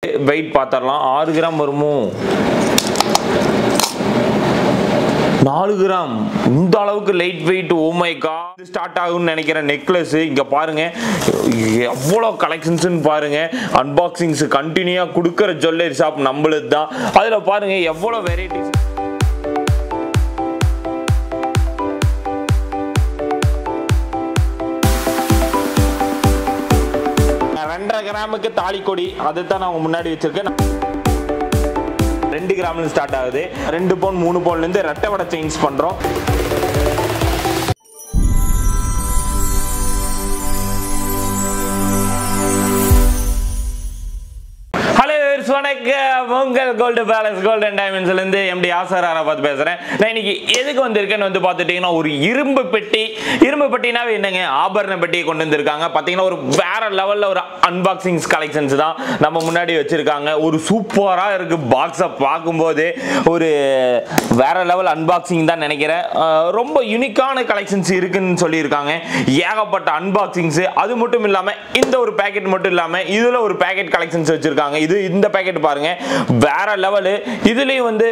Wait பார்த்துடலாம் ஆறு gram வருமோ நாலு கிராம் இந்த அளவுக்கு லைட் வெயிட் ஓமை கா ஸ்டார்ட் ஆகும்னு நினைக்கிற நெக்லஸ் இங்க பாருங்க எவ்வளோ கலெக்ஷன்ஸ்னு பாருங்க அன்பாக்சிங்ஸ் கண்டினியூவா கொடுக்குற ஜுவல்லரி ஷாப் நம்மளுது தான் அதுல பாருங்க எவ்வளோ வெரைட்டிஸ் ரெண்டரை கிராமுக்கு தாலிக்கொடி அதை தான் நான் உங்க முன்னாடி வச்சிருக்கேன் ரெண்டு கிராம்ல ஸ்டார்ட் ஆகுது ரெண்டு பவுன் மூணு பவுன்ல இருந்து ரெட்டை வடை சேஞ்ச் பண்றோம் ஹலோ வணக்கம் உங்கள் கோல்டு பேலன்ஸ் கோல்டன் டைமண்ட்ஸ்ல இருந்து எம்டி ஆசாராரா பார்த்து பேசுறேன் நான் இன்னைக்கு எதுக்கு வந்திருக்கேன்னு வந்து பார்த்துட்டீங்கன்னா ஒரு இரும்பு பெட்டி இரும்பு பெட்டினாவே என்னங்க ஆபரண பெட்டியை கொண்டு வந்திருக்காங்க பார்த்தீங்கன்னா ஒரு வேற லெவல்ல ஒரு அன்பாக்சிங்ஸ் கலெக்ஷன்ஸ் தான் நம்ம முன்னாடி வச்சிருக்காங்க ஒரு சூப்பரா இருக்கு பாக்ஸை பார்க்கும்போது ஒரு வேற லெவல் அன்பாக்சிங் தான் நினைக்கிறேன் அஹ் ரொம்ப யூனிக்கான கலெக்ஷன்ஸ் இருக்குன்னு சொல்லியிருக்காங்க ஏகப்பட்ட அன்பாக்சிங்ஸ் அது மட்டும் இல்லாம இந்த ஒரு பேக்கெட் மட்டும் இல்லாம இதுல ஒரு பேக்கெட் கலெக்ஷன்ஸ் வச்சிருக்காங்க இது இந்த பேக்கெட் பாருங்க வேற லெவலு இதுலயும் வந்து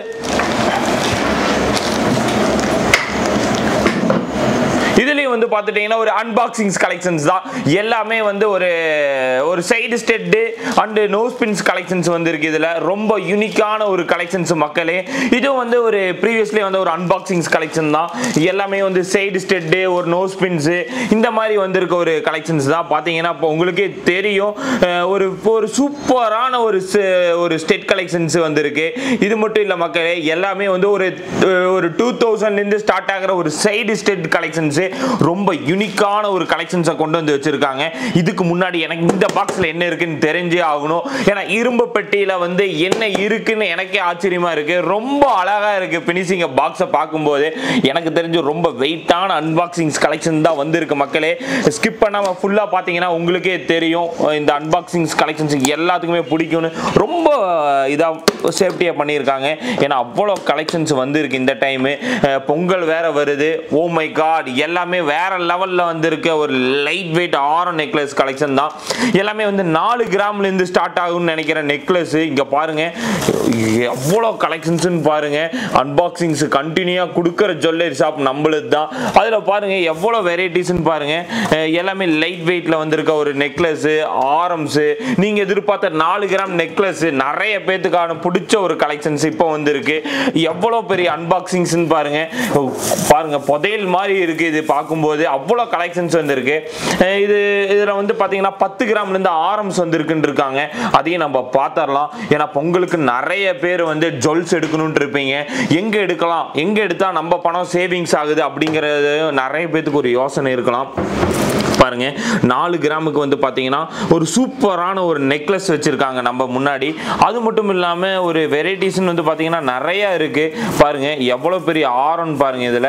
இதுலயும் வந்து பார்த்துட்டீங்கன்னா ஒரு அன்பாக்சிங்ஸ் கலெக்ஷன்ஸ் தான் எல்லாமே வந்து ஒரு ஒரு side stud and nose pins collections வந்து இருக்கு இதுல ரொம்ப யூனிக்கான ஒரு கலெக்ஷன்ஸ் மக்களே இதுவும் வந்து ஒரு ப்ரீவியஸ்லி வந்து ஒரு அன்பாக்சிங்ஸ் கலெக்ஷன் தான் எல்லாமே வந்து சைடு ஸ்டெட்டு ஒரு நோஸ் பின்ஸ் இந்த மாதிரி வந்திருக்க ஒரு கலெக்ஷன்ஸ் தான் பார்த்தீங்கன்னா இப்போ உங்களுக்கே தெரியும் அஹ் ஒரு ஒரு சூப்பரான ஒரு ச- ஒரு ஸ்டெட் கலெக்ஷன்ஸ் வந்திருக்கு இது மட்டும் இல்லை மக்களே எல்லாமே வந்து ஒரு ஒரு டூ தௌசண்ட்லேருந்து ஸ்டார்ட் ஆகிற ஒரு சைடு ஸ்டெட் கலெக்ஷன்ஸு ரொம்ப யூனிக்கான ஒரு கலெக்ஷன்ஸை கொண்டு வந்து வச்சிருக்காங்க இதுக்கு முன்னாடி எனக்கு இந்த பாக்ஸில் என்ன இருக்குன்னு தெரிஞ்சே ஆகணும் ஏன்னா இரும்பு பெட்டியில் வந்து என்ன இருக்குன்னு எனக்கே ஆச்சரியமா இருக்கு ரொம்ப அழகா இருக்கு பினிஷிங்க பாக்ஸை பார்க்கும்போது எனக்கு தெரிஞ்சு ரொம்ப வெயிட்டான அன்பாக்சிங்ஸ் கலெக்ஷன் தான் வந்திருக்கு மக்களே ஸ்கிப் பண்ணாம ஃபுல்லாக பார்த்தீங்கன்னா உங்களுக்கே தெரியும் இந்த அன்பாக்சிங்ஸ் கலெக்ஷன்ஸ் எல்லாத்துக்குமே பிடிக்கும்னு ரொம்ப இதாக சேஃப்டியாக பண்ணியிருக்காங்க ஏன்னா அவ்வளோ கலெக்ஷன்ஸ் வந்திருக்கு இந்த டைமு பொங்கல் வேற வருது ஓ மை காட் எல்லாமே வேற லெவலில் வந்திருக்க ஒரு லைட் வெயிட் ஆரம் நெக்லஸ் கலெக்ஷன் தான் எல்லாமே வந்து நாலு கிராம்லேருந்து ஸ்டார்ட் ஆகும்னு நினைக்கிற நெக்லஸ் இங்கே பாருங்க எவ்வளோ கலெக்ஷன்ஸ்னு பாருங்க அன்பாக்சிங்ஸ் கண்டினியூவாக கொடுக்குற ஜுவல்லரி ஷாப் நம்மளுது தான் அதில் பாருங்க எவ்வளோ வெரைட்டிஸ்னு பாருங்க அஹ் எல்லாமே லைட் வெயிட்ல வந்திருக்க ஒரு நெக்லஸ் ஆரம்ஸ் நீங்க எதிர்பார்த்த நாலு கிராம் நெக்லஸ் நிறைய பேத்துக்கான பிடிச்ச ஒரு கலெக்ஷன்ஸ் இப்போ வந்திருக்கு எவ்வளோ பெரிய அன்பாக்சிங்ஸ்னு பாருங்க பாருங்க புதையல் மாதிரி இருக்கு இது பார்க்கும்போது அவ்வளோ கலெக்ஷன்ஸ் வந்திருக்கு அஹ் இது இதில் வந்து பார்த்தீங்கன்னா பத்து கிராம்லேருந்து ஆரம்ஸ் வந்திருக்குன்னு இருக்காங்க அதையும் நம்ம பார்த்துடலாம் ஏன்னா பொங்கலுக்கு நிறைய பேர் வந்து ஜுவல்ஸ் எடுக்கணும்னு இருப்பீங்க எங்கே எடுக்கலாம் எங்கே எடுத்தால் நம்ம பணம் சேவிங்ஸ் ஆகுது அப்படிங்கிறது நிறைய பேத்துக்கு ஒரு யோசனை இருக்கலாம் பாருங்க நாலு கிராமுக்கு வந்து பார்த்தீங்கன்னா ஒரு சூப்பரான ஒரு நெக்லஸ் வச்சிருக்காங்க நம்ம முன்னாடி அது மட்டும் இல்லாமல் ஒரு வெரைட்டிஸ்னு வந்து பார்த்தீங்கன்னா நிறைய இருக்கு பாருங்க எவ்வளோ பெரிய ஆரம்னு பாருங்க இதில்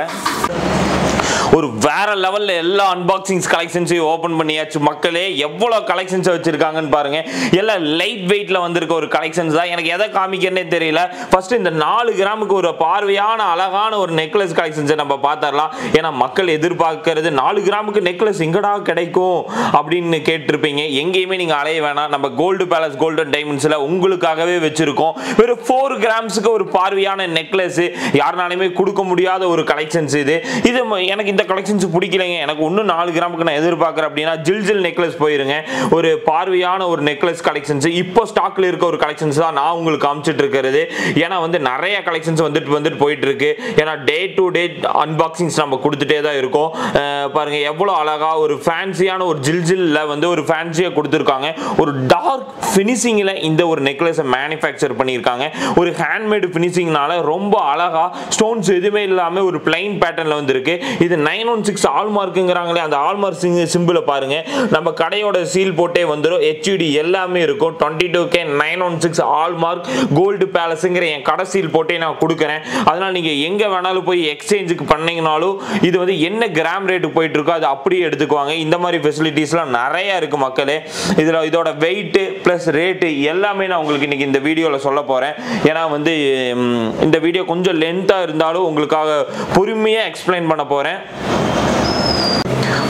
ஒரு வேற லெவல்ல எல்லா அன்பாக்சிங்ஸ் கலெக்ஷன்ஸையும் ஓபன் பண்ணியாச்சு மக்களே எவ்வளவு கலெக்ஷன்ஸ் வச்சிருக்காங்கன்னு பாருங்க எல்லாம் லைட் வெயிட்ல வந்திருக்க ஒரு கலெக்ஷன்ஸ் தான் எனக்கு எதை காமிக்கிறனே தெரியல ஃபர்ஸ்ட் இந்த நாலு கிராமுக்கு ஒரு பார்வையான அழகான ஒரு நெக்லஸ் கலெக்ஷன்ஸை நம்ம பார்த்தரலாம் ஏன்னா மக்கள் எதிர்பார்க்கறது நாலு கிராமுக்கு நெக்லஸ் எங்கடா கிடைக்கும் அப்படின்னு கேட்டிருப்பீங்க எங்கேயுமே நீங்க அலைய வேணாம் நம்ம கோல்டு பேலஸ் கோல்டன் டைமண்ட்ஸ்ல உங்களுக்காகவே வச்சிருக்கோம் வெறும் ஃபோர் கிராம்ஸுக்கு ஒரு பார்வையான நெக்லஸ் யாருனாலுமே கொடுக்க முடியாத ஒரு கலெக்ஷன்ஸ் இது இது ம- எனக்கு இந்த கலெக்ஷன்ஸ் பிடிக்கலைங்க எனக்கு இன்னும் நாலு கிராமுக்கு நான் எதிர்பார்க்குறேன் அப்படின்னா ஜில் ஜில் நெக்லஸ் போயிருங்க ஒரு பார்வையான ஒரு நெக்லஸ் கலெக்ஷன்ஸ் இப்போ ஸ்டாக்ல இருக்க ஒரு கலெக்ஷன்ஸ் தான் நான் உங்களுக்கு காமிச்சிட்டு இருக்கிறது ஏன்னா வந்து நிறைய கலெக்ஷன்ஸ் வந்துட்டு வந்துட்டு போயிட்டு இருக்கு ஏன்னா டே டு டே அன்பாக்சிங்ஸ் நம்ம கொடுத்துட்டே தான் இருக்கோம் அஹ் பாருங்க எவ்வளோ அழகா ஒரு ஃபேன்சியான ஒரு ஜில் ஜில்ல வந்து ஒரு ஃபேன்சியாக கொடுத்துருக்காங்க ஒரு டார்க் ஃபினிஷிங்கில் இந்த ஒரு நெக்லஸை மேனுஃபேக்சர் பண்ணியிருக்காங்க ஒரு ஹேண்ட்மேடு ஃபினிஷிங்னால ரொம்ப அழகா ஸ்டோன்ஸ் எதுவுமே இல்லாமல் ஒரு பிளைன் பேட்டர்னில் வந்திருக்கு இது நைன் ஒன் சிக்ஸ் ஆல்மார்க்குங்கிறாங்களே அந்த ஆல்மார்க் சிம்பிளை பாருங்க நம்ம கடையோட சீல் போட்டே வந்துடும் ஹெச்யூடி எல்லாமே இருக்கும் twenty two K nine one six hallmark gold பேலஸுங்கிற என் கடை சீல் போட்டே நான் கொடுக்குறேன் அதனால் நீங்கள் எங்கே வேணாலும் போய் எக்ஸ்சேஞ்சுக்கு பண்ணீங்கனாலும் இது வந்து என்ன கிராம் ரேட்டு போயிட்டு இருக்கோ அது அப்படியே எடுத்துக்குவாங்க இந்த மாதிரி ஃபெசிலிட்டிஸ்லாம் நிறைய இருக்கு மக்களே இதில் இதோட வெயிட்டு ப்ளஸ் ரேட்டு எல்லாமே நான் உங்களுக்கு இன்னைக்கு இந்த வீடியோவில் சொல்ல போகிறேன் ஏன்னா வந்து ம், இந்த வீடியோ கொஞ்சம் லென்த்தாக இருந்தாலும் உங்களுக்காக பொறுமையாக எக்ஸ்பிளைன் பண்ண போகிறேன்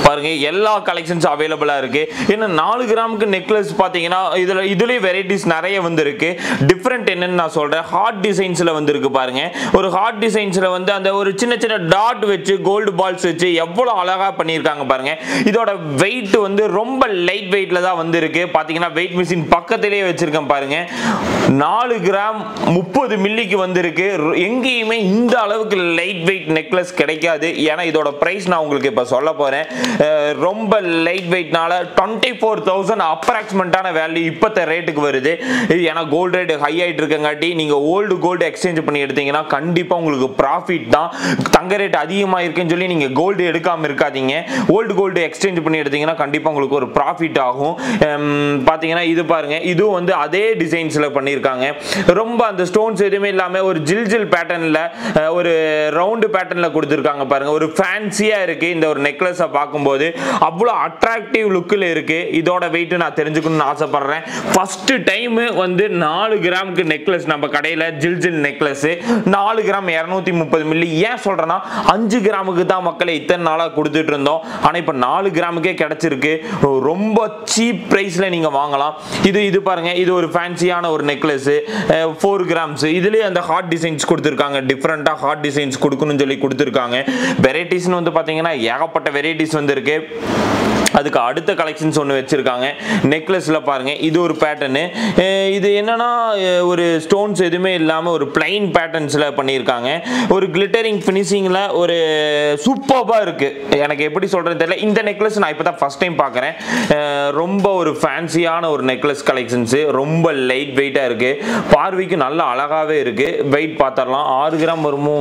பாருங்க எல்லா கலெக்ஷன்ஸ் அவைலபிளா இருக்கு ஏன்னா நாலு கிராமுக்கு நெக்லஸ் பாத்தீங்கன்னா இதுல இதுலயே வெரைட்டிஸ் நிறைய வந்திருக்கு டிஃப்ரெண்ட் என்னன்னு நான் சொல்றேன் ஹார்ட் டிசைன்ஸ்ல வந்திருக்கு பாருங்க ஒரு ஹார்ட் டிசைன்ஸ்ல வந்து அந்த ஒரு சின்ன சின்ன டாட் வச்சு கோல்டு பால்ஸ் வச்சு எவ்வளவு அழகா பண்ணியிருக்காங்க பாருங்க இதோட வெயிட் வந்து ரொம்ப லைட் வெயிட்ல தான் வந்திருக்கு பாத்தீங்கன்னா வெயிட் மிஷின் பக்கத்திலேயே வச்சிருக்கேன் பாருங்க நாலு கிராம் முப்பது மில்லிக்கு வந்திருக்கு ரொ- எங்கேயுமே இந்த அளவுக்கு லைட் வெயிட் நெக்லஸ் கிடைக்காது ஏன்னா இதோட பிரைஸ் நான் உங்களுக்கு இப்போ சொல்ல போறேன் அஹ் ரொம்ப லைட் வெயிட்னால டுவெண்ட்டி ஃபோர் தௌசண்ட் அப்ராக்சிமெண்ட்டான வேல்யூ இப்போத்த ரேட்டுக்கு வருது இது ஏன்னா கோல்டு ரேட் ஹை ஆயிட்டு இருக்கங்காட்டி நீங்க ஓல்டு கோல்டு எக்ஸ்சேஞ்ச் பண்ணி எடுத்தீங்கன்னா கண்டிப்பா உங்களுக்கு ப்ராஃபிட் தான் தங்க ரேட் அதிகமாக இருக்குன்னு சொல்லி நீங்க கோல்டு எடுக்காம இருக்காதீங்க ஓல்டு கோல்டு எக்ஸ்சேஞ்ச் பண்ணி எடுத்தீங்கன்னா கண்டிப்பா உங்களுக்கு ஒரு ப்ராஃபிட் ஆகும் ஹம், பாத்தீங்கன்னா இது பாருங்க இதுவும் வந்து அதே டிசைன்ஸ்ல பண்ணியிருக்காங்க ரொம்ப அந்த ஸ்டோன்ஸ் எதுவுமே இல்லாம ஒரு ஜில் ஜில் பேட்டர்ன்ல ஒரு ரவுண்டு பேட்டர்ன்ல கொடுத்துருக்காங்க பாருங்க ஒரு ஃபேன்சியா இருக்கு இந்த ஒரு நெக்லஸை பார்க்கும்போது அவ்வளோ அட்ராக்டிவ் லுக்கில் இருக்கு இதோட வெயிட் நான் தெரிஞ்சுக்கணும்னு ஆசைப்படுறேன் ஃபர்ஸ்ட் டைம் வந்து நாலு கிராமுக்கு நெக்லஸ் நம்ம கடையில் ஜில் ஜில் நெக்லஸ் நாலு கிராம் இரநூத்தி முப்பது மில்லி ஏன் சொல்றேன்னா அஞ்சு கிராமுக்கு தான் மக்களை இத்தனை நாளாக கொடுத்துட்டு இருந்தோம் ஆனால் இப்போ நாலு கிராமுக்கே கிடைச்சிருக்கு ரொம்ப சீப் ப்ரைஸில் நீங்கள் வாங்கலாம் இது இது பாருங்க இது ஒரு ஃபேன்சியான ஒரு நெக்லஸ் ஃபோர் கிராம்ஸ் இதுலேயே அந்த ஹார்ட் டிசைன்ஸ் கொடுத்துருக்காங்க டிஃப்ரெண்ட்டாக ஹார்ட் டிசைன்ஸ் கொடுக்கணும்னு சொல்லி கொடுத்துருக்காங்க வெரைட்டிஸ்னு வந்து பார்த்தீங்கன்னா ஏகப்பட்ட வெரைட்டிஸ் வந்து இருக்கு அதுக்கு அடுத்த கலெக்ஷன்ஸ் ஒன்று வச்சிருக்காங்க நெக்லஸில் பாருங்க இது ஒரு பேட்டர்னு இது என்னன்னா அஹ், ஒரு ஸ்டோன்ஸ் எதுவுமே இல்லாமல் ஒரு பிளைன் பேட்டர்ன்ஸில் பண்ணியிருக்காங்க ஒரு கிளிட்டரிங் ஃபினிஷிங்கில் ஒரு சூப்பராக இருக்கு எனக்கு எப்படி சொல்றது தெரியல இந்த நெக்லஸ் நான் இப்போ தான் ஃபர்ஸ்ட் டைம் பார்க்குறேன் ரொம்ப ஒரு ஃபேன்சியான ஒரு நெக்லஸ் கலெக்ஷன்ஸு ரொம்ப லைட் வெயிட்டாக இருக்கு பார்வைக்கு நல்ல அழகாகவே இருக்கு வெயிட் பார்த்துடலாம் ஆறு கிராம் வருமோ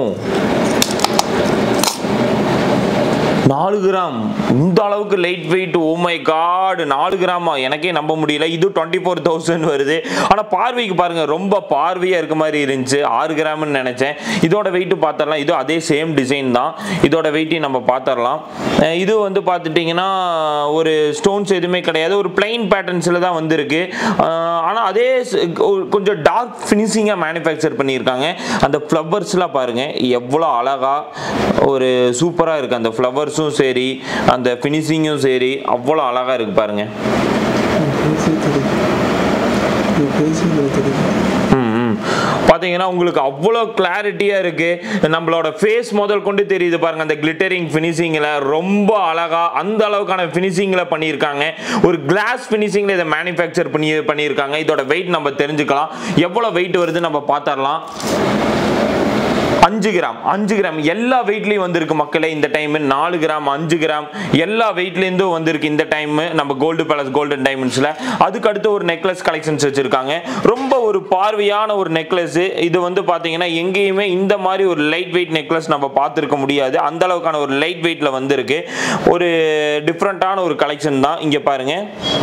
நாலு கிராம் இந்த அளவுக்கு light weight oh my god நாலு கிராமா எனக்கே நம்ப முடியல இது டுவெண்ட்டி ஃபோர் தௌசண்ட் வருது ஆனால் பார்வைக்கு பாருங்க ரொம்ப பார்வையாக இருக்க மாதிரி இருந்துச்சு ஆறு கிராம்னு நினச்சேன் இதோட வெயிட் பார்த்தரலாம் இது அதே சேம் டிசைன் தான் இதோட வெயிட்டையும் நம்ம பார்த்துடலாம் அஹ் இது வந்து பார்த்துட்டிங்கன்னா ஒரு ஸ்டோன்ஸ் எதுவுமே கிடையாது ஒரு பிளைன் பேட்டர்ன்ஸில் தான் வந்திருக்கு ஆனால் அதே ஸ்- ஒரு- கொஞ்சம் டார்க் ஃபினிஷிங்காக மேனுஃபேக்சர் பண்ணியிருக்காங்க அந்த ஃப்ளவர்ஸ்லாம் பாருங்க எவ்வளோ அழகா ஒரு சூப்பராக இருக்குது அந்த ஃப்ளவர்ஸும் சரி அந்த ஃபினிஷிங்கும் சரி அவ்வளோ அழகாக இருக்கு பாருங்க பேசி தெரியும் நீ பேசுகிறது தெரியும் ம், ம். பாத்தீங்கன்னா உங்களுக்கு அவ்வளோ கிளாரிட்டியா இருக்கு நம்மளோட ஃபேஸ் முதல் கொண்டு தெரியுது பாருங்க அந்த கிளிட்டரிங் ஃபினிஷிங்ல ரொம்ப அழகா அந்த அளவுக்கான ஃபினிஷிங்ல பண்ணியிருக்காங்க ஒரு கிளாஸ் ஃபினிஷிங்ல இதை மேனுஃபேக்சர் பண்ணி பண்ணியிருக்காங்க இதோட வெயிட் நம்ம தெரிஞ்சுக்கலாம் எவ்வளோ வெயிட் வருது நம்ம பார்த்தரலாம் அஞ்சு கிராம் அஞ்சு கிராம் எல்லா வெயிட்லயும் வந்திருக்கு மக்களே இந்த டைம் நாலு கிராம் அஞ்சு கிராம் எல்லா வெயிட்லேருந்தும் வந்திருக்கு இந்த டைம் நம்ம கோல்டு பேலஸ் கோல்டன் டைமண்ட்ஸ்ல அதுக்கு அடுத்து ஒரு நெக்லஸ் கலெக்ஷன்ஸ் வச்சிருக்காங்க ரொம்ப ஒரு பார்வையான ஒரு நெக்லஸ் இது வந்து பாத்தீங்கன்னா எங்கேயுமே இந்த மாதிரி ஒரு லைட் வெயிட் நெக்லஸ் நம்ம பார்த்துருக்க முடியாது அந்த அளவுக்கான ஒரு லைட் வெயிட்ல வந்திருக்கு ஒரு டிஃப்ரெண்ட்டான ஒரு கலெக்ஷன் தான் இங்க பாருங்க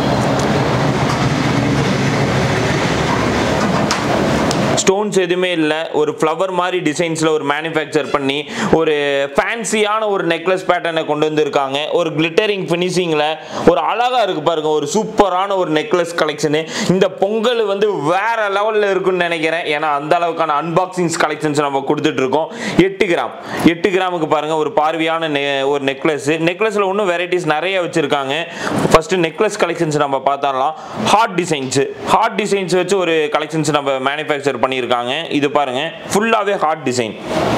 ஸ்டோன்ஸ் எதுவுமே இல்லை ஒரு ஃப்ளவர் மாதிரி டிசைன்ஸில் ஒரு மேனுஃபேக்சர் பண்ணி ஒரு ஃபேன்சியான ஒரு நெக்லஸ் பேட்டர்னை கொண்டு வந்திருக்காங்க ஒரு கிளிட்டரிங் ஃபினிஷிங்கில் ஒரு அழகாக இருக்கு பாருங்க ஒரு சூப்பரான ஒரு நெக்லஸ் கலெக்ஷனு இந்த பொங்கல் வந்து வேற லெவலில் இருக்குன்னு நினைக்கிறேன் ஏன்னா அந்த அளவுக்கான அன்பாக்சிங்ஸ் கலெக்ஷன்ஸ் நம்ம கொடுத்துட்டு இருக்கோம் எட்டு கிராம் எட்டு கிராமுக்கு பாருங்க ஒரு பார்வையான நெ- ஒரு நெக்லஸ் நெக்லஸில் இன்னும் வெரைட்டிஸ் நிறைய வச்சிருக்காங்க ஃபர்ஸ்ட் நெக்லஸ் கலெக்ஷன்ஸ் நம்ம பார்த்தரலாம் ஹார்ட் டிசைன்ஸ் ஹார்ட் டிசைன்ஸ் வச்சு ஒரு கலெக்ஷன்ஸ் நம்ம மேனுஃபேக்சர் பண்ணியிருக்காங்க இது பாருங்க ஃபுல்லாகவே ஹார்ட் டிசைன்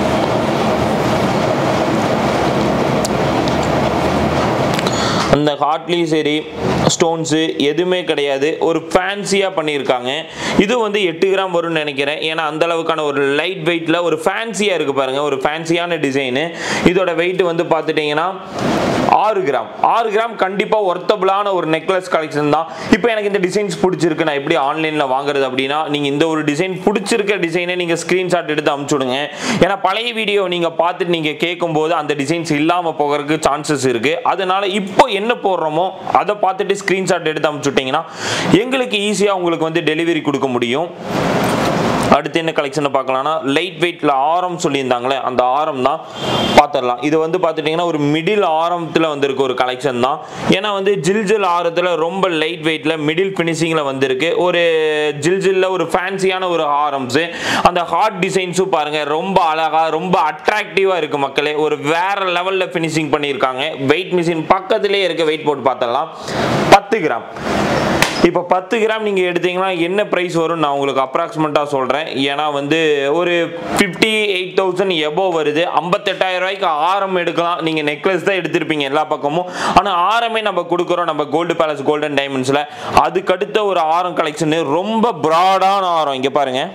அந்த ஹார்ட்லேயும் சரி ஸ்டோன்ஸு எதுவுமே கிடையாது ஒரு ஃபேன்சியாக பண்ணியிருக்காங்க இது வந்து எட்டு கிராம் வரும்னு நினைக்கிறேன் ஏன்னா அந்த அளவுக்கான ஒரு லைட் வெயிட்டில் ஒரு ஃபேன்சியாக இருக்குது பாருங்க ஒரு ஃபேன்சியான டிசைனு இதோட வெயிட் வந்து பார்த்துட்டிங்கன்னா ஆறு கிராம் ஆறு கிராம் கண்டிப்பாக ஒர்த்தபிளான ஒரு நெக்லஸ் கலெக்ஷன் தான் இப்போ எனக்கு இந்த டிசைன்ஸ் பிடிச்சிருக்கு நான் எப்படி ஆன்லைனில் வாங்குறது அப்படின்னா நீங்கள் இந்த ஒரு டிசைன் பிடிச்சிருக்க டிசைனை நீங்கள் ஸ்க்ரீன்ஷாட் எடுத்து அமுச்சுடுங்க ஏன்னா பழைய வீடியோ நீங்கள் பார்த்துட்டு நீங்கள் கேட்கும்போது அந்த டிசைன்ஸ் இல்லாமல் போகிறதுக்கு சான்சஸ் இருக்குது அதனால இப்போ என்ன போடுறோமோ அதை பார்த்துட்டு ஸ்க்ரீன்ஷாட் எடுத்து அமுச்சுட்டிங்கன்னா எங்களுக்கு ஈஸியாக உங்களுக்கு வந்து டெலிவரி கொடுக்க முடியும் அடுத்து என்ன கலெக்ஷன் பார்க்கலாம்னா லைட் வெயிட்ல ஆரம் சொல்லியிருந்தாங்களே அந்த ஆரம் தான் பார்த்துடலாம் இது வந்து பார்த்துட்டிங்கன்னா ஒரு மிடில் ஆரத்தில் வந்திருக்கு ஒரு கலெக்ஷன் தான் ஏன்னா வந்து ஜில் ஜில் ஆரத்தில் ரொம்ப லைட் வெயிட்ல மிடில் ஃபினிஷிங்கில் வந்திருக்கு ஒரு ஜில் ஜில்ல ஒரு ஃபேன்சியான ஒரு ஆரம்ஸு அந்த ஹார்ட் டிசைன்ஸும் பாருங்க ரொம்ப அழகா ரொம்ப அட்ராக்டிவாக இருக்கு மக்களே ஒரு வேற லெவலில் ஃபினிஷிங் பண்ணியிருக்காங்க வெயிட் மிஷின் பக்கத்திலே இருக்க வெயிட் போட்டு பார்த்தலாம் பத்து கிராம் இப்போ பத்து கிராம் நீங்கள் எடுத்தீங்கன்னா என்ன ப்ரைஸ் வரும் நான் உங்களுக்கு அப்ராக்சிமேட்டாக சொல்கிறேன் ஏன்னா வந்து ஒரு ஃபிஃப்டி எயிட் தௌசண்ட் எபோ வருது ஐம்பத்தெட்டாயிரம் ரூபாய்க்கு ஆரம் எடுக்கலாம் நீங்கள் நெக்லஸ் தான் எடுத்திருப்பீங்க எல்லா பக்கமும் ஆனால் ஆரமே நம்ம கொடுக்குறோம் நம்ம கோல்டு பேலஸ் கோல்டன் டைமண்ட்ஸில் அதுக்கடுத்த ஒரு ஆரம் கலெக்ஷனு ரொம்ப ப்ராடான ஆரம் இங்கே பாருங்கள்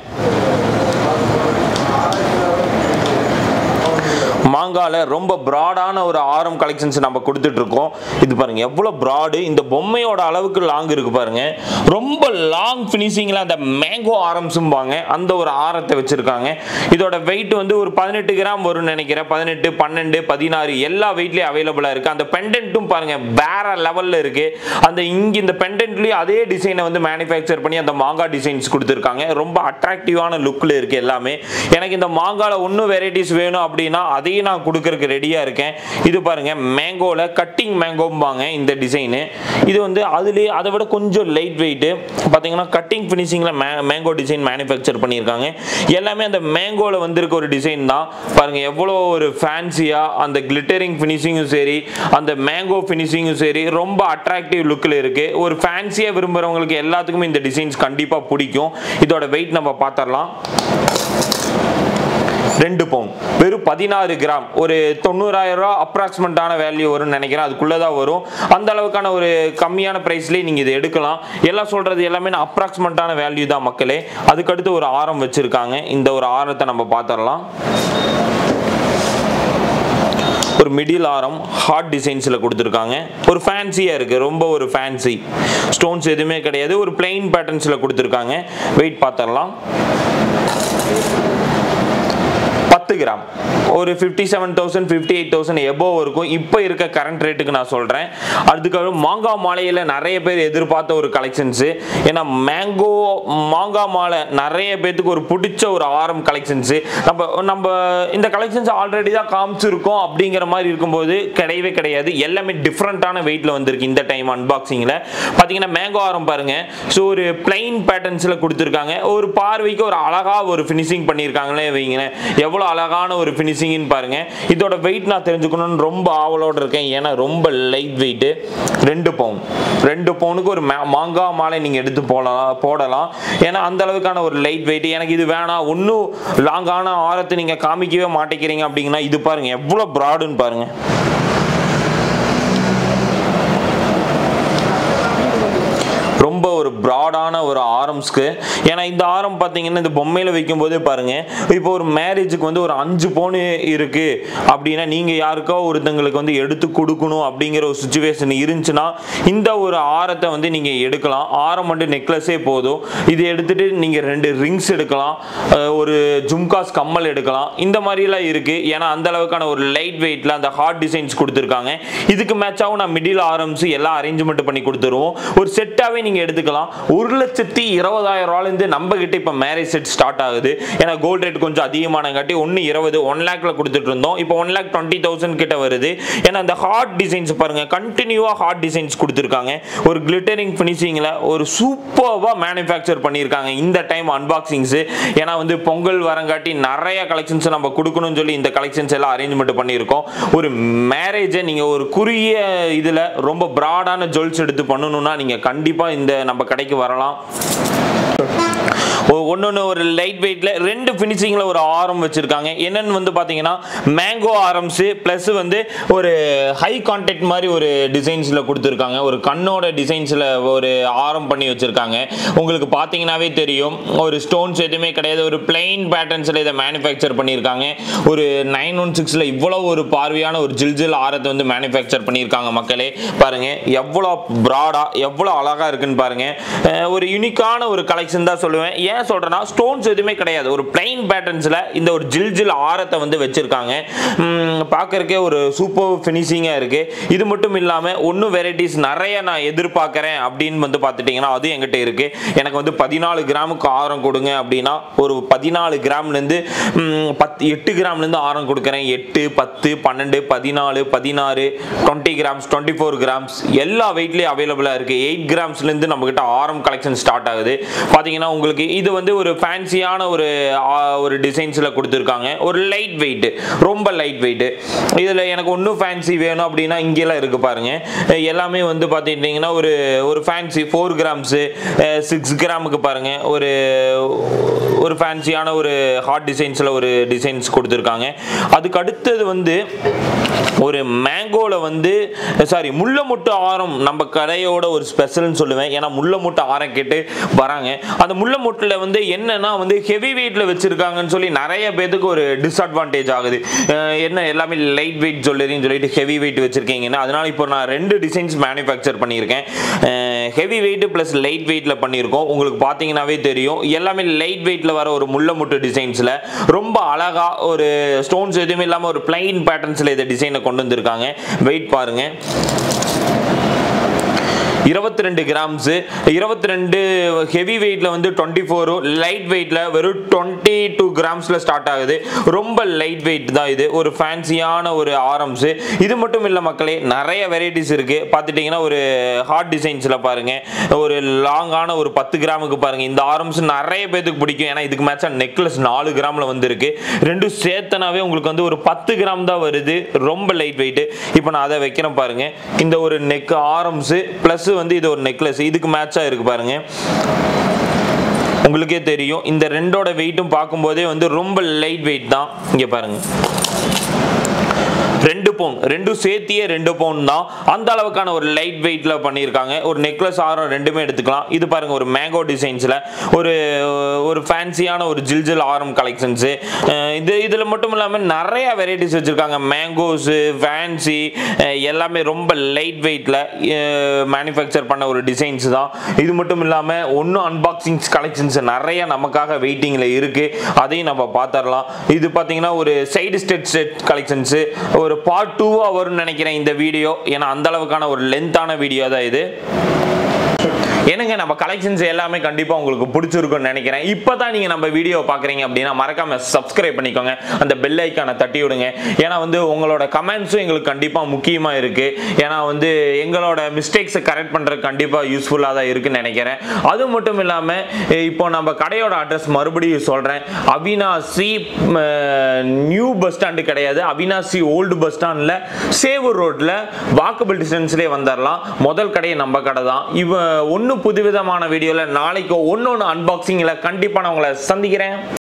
மாங்கால ரொம்ப ப்ராடான ஒரு ஆரம் கலெக்ஷன்ஸ் நம்ம கொடுத்துட்டு இருக்கோம் இது பாருங்க எவ்வளவு ப்ராடு இந்த பொம்மையோட அளவுக்கு லாங் இருக்கு பாருங்க ரொம்ப லாங் ஃபினிஷிங்ல அந்த மேங்கோ ஆரம்ஸும்பாங்க அந்த ஒரு ஆரத்தை வச்சிருக்காங்க இதோட வெயிட் வந்து ஒரு பதினெட்டு கிராம் வரும்னு நினைக்கிறேன் பதினெட்டு பன்னெண்டு பதினாறு எல்லா வெயிட்லயும் அவைலபிளா இருக்கு அந்த பெண்டன்ட்டும் பாருங்க வேற லெவல்ல இருக்கு அந்த இங்க இந்த பெண்டன்ட்லயும் அதே டிசைனை வந்து மேனுஃபேக்சர் பண்ணி அந்த மாங்கா டிசைன்ஸ் கொடுத்துருக்காங்க ரொம்ப அட்ராக்டிவான லுக்ல இருக்கு எல்லாமே எனக்கு இந்த மாங்கால இன்னும் வெரைட்டிஸ் வேணும் அப்படின்னா அதையும் நான் கொடுக்கறதுக்கு ரெடியா இருக்கேன் இது பாருங்க மேங்கோல கட்டிங் மேங்கோம்பாங்க இந்த டிசைனு இது வந்து அதுலேயே அதை விட கொஞ்சம் லைட் வெயிட் பார்த்தீங்கன்னா கட்டிங் ஃபினிஷிங்கில் மே மேங்கோ டிசைன் மேனுஃபேக்சர் பண்ணியிருக்காங்க எல்லாமே அந்த மேங்கோவில் வந்திருக்க ஒரு டிசைன் தான் பாருங்க எவ்வளோ ஒரு ஃபேன்சியாக அந்த கிளிட்டரிங் ஃபினிஷிங்கும் சரி அந்த மேங்கோ ஃபினிஷிங்கும் சரி ரொம்ப அட்ராக்டிவ் லுக்கில் இருக்கு ஒரு ஃபேன்சியாக விரும்புகிறவங்களுக்கு எல்லாத்துக்குமே இந்த டிசைன்ஸ் கண்டிப்பாக பிடிக்கும் இதோட வெயிட் நம்ம பார்த்துடலாம் ரெண்டு பவுன் வெறும் பதினாறு கிராம் ஒரு தொண்ணூறாயிரம் ரூபா அப்ராக்சிமேட்டான வேல்யூ வரும்னு நினைக்கிறேன் அதுக்குள்ளே தான் வரும் அந்த அளவுக்கான ஒரு கம்மியான ப்ரைஸ்லேயே நீங்கள் இதை எடுக்கலாம் எல்லாம் சொல்கிறது எல்லாமே நான் அப்ராக்சிமேட்டான வேல்யூ தான் மக்களே அதுக்கடுத்து ஒரு ஆரம் வச்சுருக்காங்க இந்த ஒரு ஆரத்தை நம்ம பார்த்துடலாம் ஒரு மிடில் ஆரம் ஹார்ட் டிசைன்ஸில் கொடுத்துருக்காங்க ஒரு ஃபேன்சியாக இருக்குது ரொம்ப ஒரு ஃபேன்சி ஸ்டோன்ஸ் எதுவுமே கிடையாது ஒரு பிளெயின் பேட்டர்ன்ஸில் கொடுத்துருக்காங்க வெயிட் பார்த்துடலாம் பத்து கிராம் ஒரு fifty seven thousand fifty eight thousand above இருக்கும் இப்போ இருக்க கரண்ட் ரேட்டுக்கு நான் சொல்கிறேன் அதுக்கப்புறம் மாங்காய் மாலையில் நிறைய பேர் எதிர்பார்த்த ஒரு கலெக்ஷன்ஸு ஏன்னா மேங்கோ மாங்காய் மாலை நிறைய பேர்த்துக்கு ஒரு பிடிச்ச ஒரு ஆரம் கலெக்ஷன்ஸு நம்ம நம்ம இந்த கலெக்ஷன்ஸ் ஆல்ரெடி தான் காமிச்சிருக்கோம் அப்படிங்கிற மாதிரி இருக்கும்போது கிடையவே கிடையாது எல்லாமே டிஃப்ரெண்ட்டான வெயிட்டில் வந்திருக்கு இந்த டைம் அன்பாக்சிங்கில் பார்த்தீங்கன்னா மேங்கோ ஆரம் பாருங்க ஸோ ஒரு பிளைன் பேட்டர்ன்ஸில் கொடுத்துருக்காங்க ஒரு பார்வைக்கு ஒரு அழகாக ஒரு ஃபினிஷிங் பண்ணியிருக்காங்களே வைங்களேன் எவ்வளோ அழகான ஒரு ஃபினிஷிங்னு பாருங்க இதோட வெயிட் நான் தெரிஞ்சுக்கணும்னு ரொம்ப ஆவலோட இருக்கேன் ஏன்னா ரொம்ப லைட் வெயிட்டு ரெண்டு பவுன் ரெண்டு பவுனுக்கு ஒரு மா- மாங்காய் மாலை நீங்கள் எடுத்து போடலாம் போடலாம் ஏன்னா அந்த அளவுக்கான ஒரு லைட் வெயிட் எனக்கு இது வேணாம் ஒன்றும் லாங்கான ஆரத்தை நீங்கள் காமிக்கவே மாட்டேங்கிறீங்க அப்படிங்கன்னா இது பாருங்க எவ்வளோ ப்ராடுன்னு பாருங்க ரொம்ப ஒரு ப்ராடான ஒரு ஆரம்ஸ்க்கு ஏன்னா இந்த ஆரம் பார்த்தீங்கன்னா இந்த பொம்மையில் வைக்கும்போதே பாருங்க இப்போ ஒரு மேரேஜுக்கு வந்து ஒரு அஞ்சு பவுன் இருக்கு அப்படின்னா நீங்கள் யாருக்கோ ஒருத்தங்களுக்கு வந்து எடுத்து கொடுக்கணும் அப்படிங்கிற ஒரு சுச்சுவேஷன் இருந்துச்சுன்னா இந்த ஒரு ஆரத்தை வந்து நீங்கள் எடுக்கலாம் ஆரம் மட்டும் நெக்லஸே போதும் இது எடுத்துட்டு நீங்கள் ரெண்டு ரிங்ஸ் எடுக்கலாம் அஹ் ஒரு ஜும்காஸ் கம்மல் எடுக்கலாம் இந்த மாதிரிலாம் இருக்கு ஏன்னா அந்த அளவுக்கான ஒரு லைட் வெயிட்ல அந்த ஹார்ட் டிசைன்ஸ் கொடுத்துருக்காங்க இதுக்கு மேட்சாகவும் நான் மிடில் ஆரம்ஸ் எல்லாம் அரேஞ்ச்மெண்ட் பண்ணி கொடுத்துருவோம் ஒரு செட்டாகவே நீங்கள் எடுத்துக்கலாம் ஒரு லட்சத்தி இருபதாயிரம் ரூபாயிலேருந்து நம்ம கிட்ட இப்போ மேரேஜ் செட் ஸ்டார்ட் ஆகுது ஏன்னா கோல்ட் ரேட் கொஞ்சம் அதிகமானங்காட்டி ஒன்று இருபது ஒன் லேக்ல கொடுத்துட்டு இருந்தோம் இப்போ ஒன் லேக் டுவெண்ட்டி தௌசண்ட் கிட்ட வருது ஏன்னா அந்த ஹார்ட் டிசைன்ஸ் பாருங்க கண்டினியூவாக ஹார்ட் டிசைன்ஸ் கொடுத்துருக்காங்க ஒரு கிளிட்டரிங் ஃபினிஷிங்கில் ஒரு சூப்பர்வாக மேனுஃபேக்சர் பண்ணியிருக்காங்க இந்த டைம் அன்பாக்சிங்ஸ் ஏன்னா வந்து பொங்கல் வரங்காட்டி நிறைய கலெக்ஷன்ஸ் நம்ம கொடுக்கணும்னு சொல்லி இந்த கலெக்ஷன்ஸ் எல்லாம் அரேஞ்ச்மெண்ட் பண்ணியிருக்கோம் ஒரு மேரேஜை நீங்கள் ஒரு குறுகிய இதில் ரொம்ப ப்ராடான ஜுவல்ஸ் எடுத்து பண்ணணும்னா நீங்கள் கண்டிப்பாக இந்த நம்ம கடைக்கு வரலாம் ஒன்னொன்று ஒரு லைட் வெயிட்ல ரெண்டு ஃபினிஷிங்கில் ஒரு ஆரம் வச்சிருக்காங்க என்னன்னு வந்து பார்த்தீங்கன்னா மேங்கோ ஆரம்ஸ் ப்ளஸ் வந்து ஒரு ஹை கான்டெக்ட் மாதிரி ஒரு டிசைன்ஸில் கொடுத்துருக்காங்க ஒரு கண்ணோட டிசைன்ஸில் ஒரு ஆரம் பண்ணி வச்சிருக்காங்க உங்களுக்கு பார்த்தீங்கன்னாவே தெரியும் ஒரு ஸ்டோன்ஸ் எதுவுமே கிடையாது ஒரு பிளெயின் பேட்டர்ன்ஸில் இதை மேனுஃபேக்சர் பண்ணியிருக்காங்க ஒரு நைன் ஒன் சிக்ஸில் இவ்வளோ ஒரு பார்வையான ஒரு ஜில் ஜில் ஆரத்தை வந்து மேனுஃபேக்சர் பண்ணியிருக்காங்க மக்களே பாருங்க எவ்வளோ ப்ராடா எவ்வளோ அழகா இருக்குன்னு பாருங்க அஹ் ஒரு யூனிக்கான ஒரு கலெக்ஷன் தான் சொல்லுவேன் ஏன் சொல்றேன் சொல்றேன்னா ஸ்டோன்ஸ் எதுவுமே கிடையாது ஒரு பிளைன் பேட்டர்ன்ஸ்ல இந்த ஒரு ஜில் ஜில் ஆரத்தை வந்து வச்சிருக்காங்க ம், பார்க்கறக்கே ஒரு சூப்பர் ஃபினிஷிங்காக இருக்கு இது மட்டும் இல்லாமல் இன்னும் வெரைட்டிஸ் நிறைய நான் எதிர்பார்க்குறேன் அப்படின்னு வந்து பார்த்துட்டிங்கன்னா அது என்கிட்ட இருக்கு எனக்கு வந்து பதினாலு கிராமுக்கு ஆரம் கொடுங்க அப்படின்னா ஒரு பதினாலு கிராம்லேருந்து பத்து எட்டு கிராம்லேருந்து ஆரம் கொடுக்குறேன் எட்டு பத்து பன்னெண்டு பதினாலு பதினாறு twenty grams twenty four grams எல்லா வெயிட்லேயும் அவைலபிளாக இருக்குது எயிட் கிராம்ஸ்லேருந்து நம்மக்கிட்ட ஆரம் கலெக்ஷன் ஸ்டார்ட் ஆகுது பார்த்தீங்கன்னா உங்களுக்கு இது வந்து ஒரு ஃபேன்சியான ஒரு ஆ, ஒரு டிசைன்ஸில் கொடுத்துருக்காங்க ஒரு லைட் வெயிட் ரொம்ப லைட் வெயிட் இதில் எனக்கு ஒன்றும் ஃபேன்சி வேணும் அப்படின்னா இங்கெல்லாம் இருக்குது பாருங்க அஹ் எல்லாமே வந்து பார்த்துக்கிட்டிங்கன்னா ஒரு ஒரு ஃபேன்சி ஃபோர் கிராம்ஸு சிக்ஸ் கிராமுக்கு பாருங்க ஒரு ஒரு ஃபேன்சியான ஒரு ஹார்ட் டிசைன்ஸில் ஒரு டிசைன்ஸ் கொடுத்துருக்காங்க அதுக்கு அடுத்தது வந்து ஒரு மேங்கோவில் வந்து சாரி முள்ள முட்டு ஆரம் நம்ம கடையோட ஒரு ஸ்பெஷல்னு சொல்லுவேன் ஏன்னா முள்ள முட்டு ஆரம் கேட்டு வராங்க அந்த முள்ள முட்டில் வந்து என்னன்னா வந்து ஹெவி வெயிட்டில் வச்சுருக்காங்கன்னு சொல்லி நிறைய பேத்துக்கு ஒரு டிஸ்அட்வான்டேஜ் ஆகுது அஹ் என்ன எல்லாமே லைட் வெயிட் சொல்லுறீங்கன்னு சொல்லிட்டு ஹெவி வெயிட் வச்சுருக்கீங்கன்னா அதனால இப்போ நான் ரெண்டு டிசைன்ஸ் மேனுஃபேக்சர் பண்ணியிருக்கேன் ஹெவி வெயிட் ப்ளஸ் லைட் வெயிட்டில் பண்ணியிருக்கோம் உங்களுக்கு பார்த்தீங்கன்னாவே தெரியும் எல்லாமே லைட் வெயிட்டில் வர ஒரு முள்ள முட்டு டிசைன்ஸில் ரொம்ப அழகா ஒரு ஸ்டோன்ஸ் எதுவுமே இல்லாமல் ஒரு பிளைன் பேட்டர்ன்ஸில் இந்த டிசைனை கொண்டு வந்திருக்காங்க வெயிட் பாருங்க இருபத்தி ரெண்டு கிராம்ஸு இருபத்தி ரெண்டு ஹெவி வெயிட்டில் வந்து டுவெண்ட்டி ஃபோரு லைட் வெயிட்டில் வெறும் டுவெண்ட்டி டூ கிராம்ஸில் ஸ்டார்ட் ஆகுது ரொம்ப லைட் வெயிட் தான் இது ஒரு ஃபேன்சியான ஒரு ஆரம்ஸு இது மட்டும் இல்லை மக்களே நிறைய வெரைட்டிஸ் இருக்குது பார்த்துட்டிங்கன்னா ஒரு ஹார்ட் டிசைன்ஸில் பாருங்கள் ஒரு லாங்கான ஒரு பத்து கிராமுக்கு பாருங்கள் இந்த ஆரம்ஸ் நிறைய பேத்துக்கு பிடிக்கும் ஏன்னா இதுக்கு மேட்சாக நெக்லஸ் நாலு கிராமில் வந்துருக்கு ரெண்டும் சேர்த்தனாவே உங்களுக்கு வந்து ஒரு பத்து கிராம் தான் வருது ரொம்ப லைட் வெயிட் இப்போ நான் அதை வைக்கிறேன் பாருங்க இந்த ஒரு நெக் ஆரம்ஸு ப்ளஸ் வந்து இது ஒரு நெக்லஸ் இதுக்கு மேட்சாக இருக்கு பாருங்க உங்களுக்கே தெரியும் இந்த ரெண்டோட வெயிட்டும் பார்க்கும்போதே வந்து ரொம்ப லைட் வெயிட் தான் இங்கே பாருங்க ரெண்டு பவுன் ரெண்டும் சேர்த்தியே ரெண்டு பவுன் தான் அந்த அளவுக்கான ஒரு லைட் வெயிட்ல பண்ணியிருக்காங்க ஒரு நெக்லஸ் ஆரம் ரெண்டுமே எடுத்துக்கலாம் இது பாருங்க ஒரு மேங்கோ டிசைன்ஸ்ல ஒரு ஒரு ஃபேன்சியான ஒரு ஜில் ஜில் ஆரம் கலெக்ஷன்ஸ் இது இதில் மட்டும் இல்லாமல் நிறைய வெரைட்டிஸ் வச்சிருக்காங்க மேங்கோஸு ஃபேன்சி எல்லாமே ரொம்ப லைட் வெயிட்ல மேனுஃபேக்சர் பண்ண ஒரு டிசைன்ஸ் தான் இது மட்டும் இல்லாமல் ஒன்றும் அன்பாக்சிங்ஸ் கலெக்ஷன்ஸ் நிறைய நமக்காக வெயிட்டிங்கில் இருக்கு அதையும் நம்ம பார்த்துடலாம் இது பார்த்தீங்கன்னா ஒரு சைடு ஸ்டெட் செட் கலெக்ஷன்ஸு ஒரு பார்ட் டூவாக வரும்னு நினைக்கிறேன் இந்த வீடியோ ஏன்னா அந்த அளவுக்கான ஒரு லென்த்தான வீடியோ தான் இது என்னங்க நம்ம கலெக்ஷன்ஸ் எல்லாமே கண்டிப்பாக உங்களுக்கு பிடிச்சிருக்கும்னு நினைக்கிறேன் இப்போ தான் நீங்கள் நம்ம வீடியோ பார்க்குறீங்க அப்படின்னா மறக்காம சப்ஸ்கிரைப் பண்ணிக்கோங்க அந்த பெல் ஐக்கானை தட்டி விடுங்க ஏன்னா வந்து உங்களோட கமெண்ட்ஸும் எங்களுக்கு கண்டிப்பாக முக்கியமாக இருக்குது ஏன்னா வந்து எங்களோட மிஸ்டேக்ஸை கரெக்ட் பண்ணுறதுக்கு கண்டிப்பாக யூஸ்ஃபுல்லாக தான் இருக்குன்னு நினைக்கிறேன் அது மட்டும் இல்லாமல் இப்போ நம்ம கடையோட அட்ரஸ் மறுபடியும் சொல்கிறேன் அவினாசி நியூ பஸ் ஸ்டாண்டு கிடையாது அவினாசி ஓல்டு பஸ் ஸ்டாண்டில் சேவூர் ரோட்டில் வாக்கபிள் டிஸ்டன்ஸ்லேயே வந்துடலாம் முதல் கடை நம்ம கடை தான் இவ ஒன்று புதுவிதமான வீடியோவில் நாளைக்கு ஒன்று ஒன்று அன்பாக்சிங்கில் கண்டிப்பாக நான் உங்களை சந்திக்கிறேன்